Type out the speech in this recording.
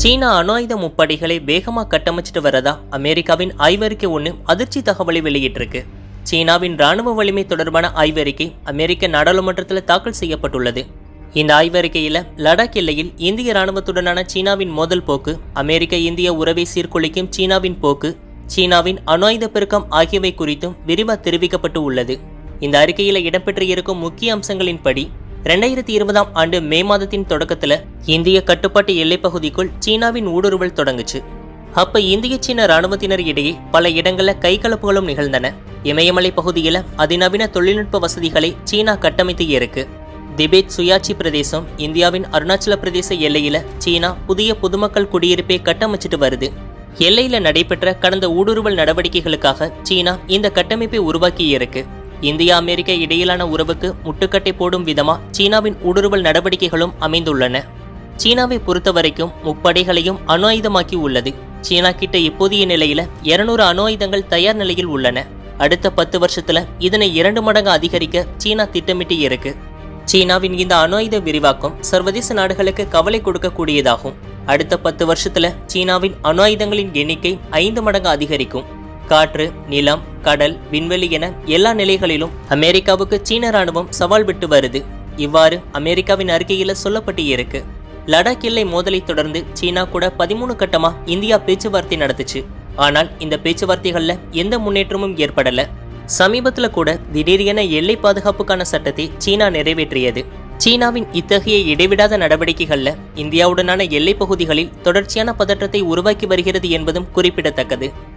சீனா அணு ஆயுத முப்படைகளை வேகமா கட்டமைச்சிட்டு வரதா அமெரிக்காவின் ஆய்வறிக்கை ஒன்று அதிர்ச்சி தகவலை வெளியிட்டிருக்கு சீனாவின் ராணுவ வலிமை தொடர்பான ஆய்வறிக்கை அமெரிக்க நாடாளுமன்றத்தில் தாக்கல் செய்யப்பட்டுள்ளது இந்த ஆய்வறிக்கையில லடாக் எல்லையில் இந்திய ராணுவத்துடனான சீனாவின் மோதல் போக்கு அமெரிக்க இந்திய உறவை சீர்குலைக்கும் சீனாவின் போக்கு சீனாவின் அணு ஆயுத பெருக்கம் ஆகியவை குறித்தும் விரிவா தெரிவிக்கப்பட்டு உள்ளது இந்த அறிக்கையில இடம்பெற்று இருக்கும் முக்கிய அம்சங்களின்படி ரெண்டாயிரத்தி இருபதாம் ஆண்டு மே மாதத்தின் தொடக்கத்துல இந்திய கட்டுப்பாட்டு எல்லைப் பகுதிக்குள் சீனாவின் ஊடுருவல் தொடங்குச்சு அப்ப இந்திய சீன ராணுவத்தினர் இடையே பல இடங்கள்ல கைகலப்புகளும் நிகழ்ந்தன இமயமலை பகுதியில அதிநவீன தொழில்நுட்ப வசதிகளை சீனா கட்டமைத்து இருக்கு திபேத் சுயாட்சி பிரதேசம் இந்தியாவின் அருணாச்சல பிரதேச எல்லையில சீனா புதிய பொதுமக்கள் குடியிருப்பை கட்டமைச்சிட்டு வருது எல்லையில நடைபெற்ற கடந்த ஊடுருவல் நடவடிக்கைகளுக்காக சீனா இந்த கட்டமைப்பை உருவாக்கி இருக்கு இந்தியா அமெரிக்க இடையிலான உறவுக்கு முட்டுக்கட்டை போடும் விதமா சீனாவின் ஊடுருவல் நடவடிக்கைகளும் அமைந்துள்ளன சீனாவை பொறுத்தவரைக்கும் முப்படைகளையும் அணு ஆயுதமாக்கி உள்ளது சீனா கிட்ட இப்போதைய நிலையில இருநூறு அணு ஆயுதங்கள் தயார் நிலையில் உள்ளன அடுத்த பத்து வருஷத்துல இதனை இரண்டு மடங்கு அதிகரிக்க சீனா திட்டமிட்டு இருக்கு சீனாவின் இந்த அணு ஆயுத விரிவாக்கம் சர்வதேச நாடுகளுக்கு கவலை கொடுக்கக்கூடியதாகும் அடுத்த பத்து வருஷத்துல சீனாவின் அணு ஆயுதங்களின் எண்ணிக்கை ஐந்து மடங்கு அதிகரிக்கும் காற்று நிலம் கடல் விண்வெளி என எல்லா நிலைகளிலும் அமெரிக்காவுக்கு சீன ராணுவம் சவால் விட்டு வருது இவ்வாறு அமெரிக்காவின் அறிக்கையில சொல்லப்பட்டு இருக்கு லடாக் எல்லை மோதலை தொடர்ந்து சீனா கூட பதிமூணு கட்டமா இந்தியா பேச்சுவார்த்தை நடத்துச்சு ஆனால் இந்த பேச்சுவார்த்தைகள்ல எந்த முன்னேற்றமும் ஏற்படல சமீபத்துல கூட திடீரென எல்லை பாதுகாப்புக்கான சட்டத்தை சீனா நிறைவேற்றியது சீனாவின் இத்தகைய இடைவிடாத நடவடிக்கைகள்ல இந்தியாவுடனான எல்லைப் பகுதிகளில் தொடர்ச்சியான பதற்றத்தை உருவாக்கி வருகிறது என்பதும் குறிப்பிடத்தக்கது